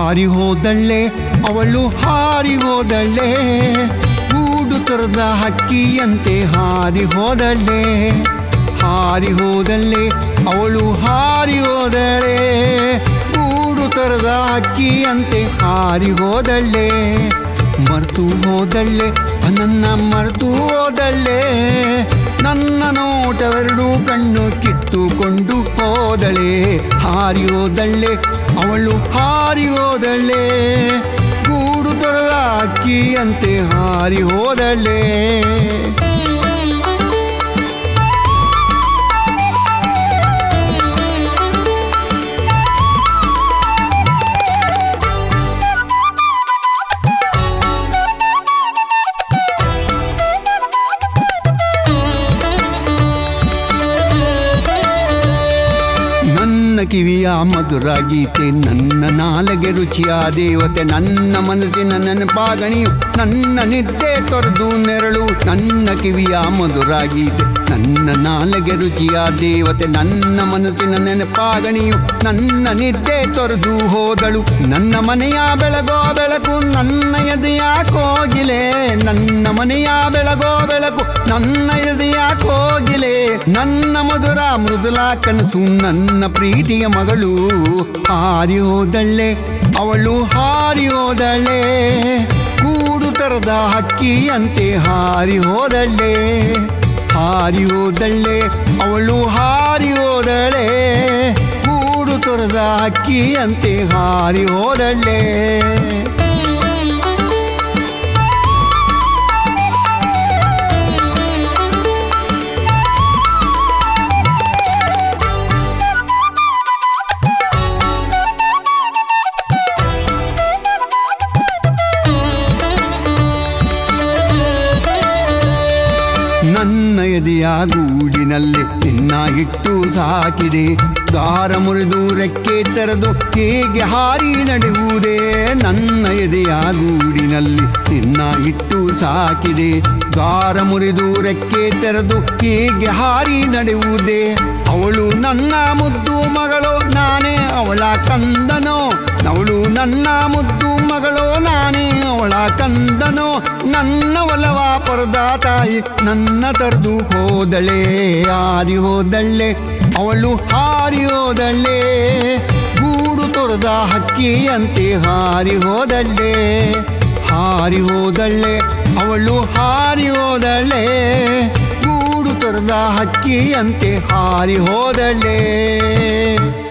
ಹಾರಿ ಹೋದಳ್ಳೆ ಅವಳು ಹಾರಿ ಹೋದಳ್ಳೆ ಗೂಡು ತೊರೆದ ಹಕ್ಕಿಯಂತೆ ಹಾರಿ ಹೋದಳ್ಳೆ ಹಾರಿ ಹೋದಳ್ಳೆ ಅವಳು ಹಾರಿ ಹೋದಳೆ ಗೂಡು ತೊರೆದ ಹಕ್ಕಿಯಂತೆ ಹಾರಿ ಹೋದಳ್ಳೆ ಮರೆತು ಹೋದಳ್ಳೆ ನನ್ನ ಮರೆತು ಹೋದಳ್ಳೆ ನನ್ನ ನೋಟವೆರಡು ಕಣ್ಣು ಕಿತ್ತುಕೊಂಡು ಹೋದಳೆ ಹಾರಿ ಹೋದಳ್ಳೆ ಅವಳು ಹಾರಿ ಹೋದಳ್ಳೆ ಗೂಡು ತೊರೆದ ಅಕ್ಕಿಯಂತೆ ಹಾರಿ ಹೋದಳ್ಳೆ ನನ್ನ ಕಿವಿಯ ಮಧುರ ಗೀತೆ ನನ್ನ ನಾಲಗೆ ರುಚಿಯ ದೇವತೆ ನನ್ನ ಮನಸ್ಸಿನ ನೆನಪಾಗಣಿಯು ನನ್ನ ನಿದ್ದೆ ತೊರೆದು ನೆರಳು ನನ್ನ ಕಿವಿಯ ಮಧುರ ಗೀತೆ ನನ್ನ ನಾಲಗೆ ರುಚಿಯ ದೇವತೆ ನನ್ನ ಮನಸ್ಸಿನ ನೆನಪಾಗಣಿಯು ನನ್ನ ನಿದ್ದೆ ತೊರೆದು ಹೋದಳು ನನ್ನ ಮನೆಯ ಬೆಳಗೋ ಬೆಳಕು ನನ್ನ ಎದೆಯ ಕೋಗಿಲೆ ನನ್ನ ಮನೆಯ ಬೆಳಗೋ ಬೆಳಕು ನನ್ನ ಎದೆಯ ಕೋಗಿಲೆ ನನ್ನ ಮಧುರ ಮೃದುಲ ಕನಸು ನನ್ನ ಪ್ರೀತಿಯ ಮಗಳು ಹಾರಿ ಹೋದಳ್ಳೆ ಅವಳು ಹಾರಿ ಹೋದಳೆ ಕೂಡು ತರದ ಹಕ್ಕಿಯಂತೆ ಹಾರಿ ಹೋದಳ್ಳೆ ಹಾರಿ ಹೋದಳ್ಳೆ ಅವಳು ಹಾರಿ ಹೋದಳೆ ಕೂಡು ತೊರೆದ ಹಕ್ಕಿಯಂತೆ ಹಾರಿ ಹೋದಳ್ಳೆ ನನ್ನ ಎದೆಯ ಗೂಡಿನಲ್ಲಿ ನಿನ್ನ ಇಟ್ಟು ಸಾಕಿದೆ ದಾರ ಮುರಿದು ರೆಕ್ಕೆ ತೆರೆದು ಹೇಗೆ ಹಾರಿ ನಡೆಯುವುದೇ ನನ್ನ ಎದೆಯ ಗೂಡಿನಲ್ಲಿ ನಿನ್ನ ಇಟ್ಟು ಸಾಕಿದೆ ದಾರ ಮುರಿದು ರೆಕ್ಕೆ ತೆರೆದು ಹೇಗೆ ಹಾರಿ ನಡೆಯುವುದೇ ಅವಳು ನನ್ನ ಮುದ್ದು ಮಗಳು ನಾನೇ ಅವಳ ಕಂದನೋ ಅವಳು ನನ್ನ ಮುದ್ದು ಮಗಳು ನಾನೇ ಅವಳ ಕಂದನೋ ನನ್ನ ಒಲವ ಪರದ ತಾಯಿ ನನ್ನ ತರದು ಹೋದಳೆ ಹಾರಿ ಹೋದಳ್ಳೆ ಅವಳು ಹಾರಿ ಹೋದಳ್ಳೆ ಗೂಡು ತೊರೆದ ಹಕ್ಕಿಯಂತೆ ಹಾರಿ ಹೋದಳ್ಳೆ ಹಾರಿ ಹೋದಳ್ಳೆ ಅವಳು ಹಾರಿ ಹೋದಳ್ಳೆ ಗೂಡು ತೊರೆದ ಹಕ್ಕಿಯಂತೆ ಹಾರಿ ಹೋದಳ್ಳೆ